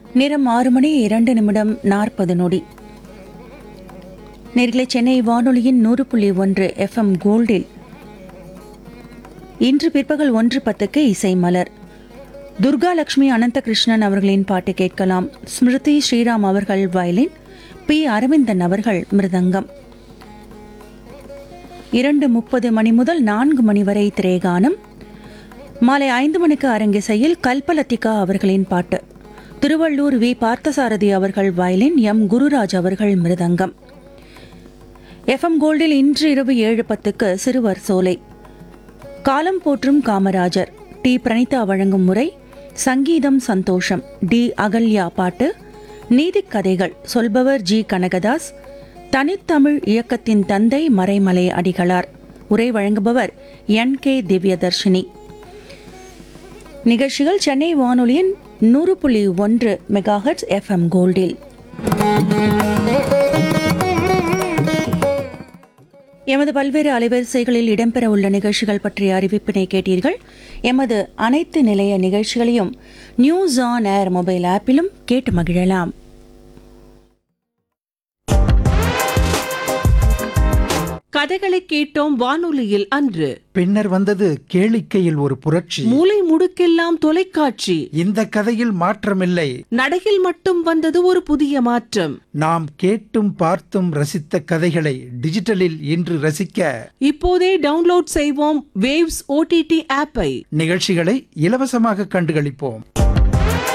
நேரம் ஆறு மணி இரண்டு நிமிடம் நாற்பது நொடி நேர்களை சென்னை வானொலியின் நூறு புள்ளி ஒன்று எஃப்எம் கோல்டில் இன்று பிற்பகல் ஒன்று பத்துக்கு இசை மலர் துர்கா லட்சுமி அனந்தகிருஷ்ணன் அவர்களின் பாட்டு கேட்கலாம் ஸ்மிருதி ஸ்ரீராம் அவர்கள் வயலின் பி அரவிந்தன் அவர்கள் மிருதங்கம் இரண்டு முப்பது மணி முதல் நான்கு மணி வரை திரேகானம் மாலை ஐந்து மணிக்கு அரங்கிசையில் கல்பலத்திகா அவர்களின் பாட்டு திருவள்ளூர் வி பார்த்தசாரதி அவர்கள் வயலின் எம் குருராஜ் அவர்கள் மிருதங்கம் எஃப்எம் கோல்டில் இன்று இரவு ஏழு பத்துக்கு சிறுவர் சோலை காலம் போற்றும் காமராஜர் டி பிரணீதா வழங்கும் முறை சங்கீதம் சந்தோஷம் டி அகல்யா பாட்டு நீதிக் கதைகள் சொல்பவர் ஜி கனகதாஸ் தனித்தமிழ் இயக்கத்தின் தந்தை மறைமலை அடிகளார் உரை வழங்குபவர் என் கே திவ்யதர்ஷினி நிகழ்ச்சிகள் சென்னை வானொலியின் நூறு புள்ளி ஒன்று மெகாஹெட்ஸ் எஃப்எம் கோல்டில் எமது பல்வேறு அலைவரிசைகளில் இடம்பெறவுள்ள நிகழ்ச்சிகள் பற்றிய அறிவிப்பினை கேட்டீர்கள் எமது அனைத்து நிலைய நிகழ்ச்சிகளையும் நியூஸ் ஆன் ஏர் மொபைல் ஆப்பிலும் கேட்டு மகிழலாம் கதைகளை கேட்டோம் வானொலியில் அன்று பின்னர் வந்தது கேளிக்கையில் ஒரு புரட்சி மூலை முடுக்கெல்லாம் தொலைக்காட்சி இந்த கதையில் மாற்றமில்லை நடையில் மட்டும் வந்தது ஒரு புதிய மாற்றம் நாம் கேட்டும் பார்த்தும் ரசித்த கதைகளை டிஜிட்டலில் இன்று ரசிக்க இப்போதே டவுன்லோட் செய்வோம் வேவ்ஸ் ஓடிடி ஆப்பை நிகழ்ச்சிகளை இலவசமாக கண்டுகளிப்போம்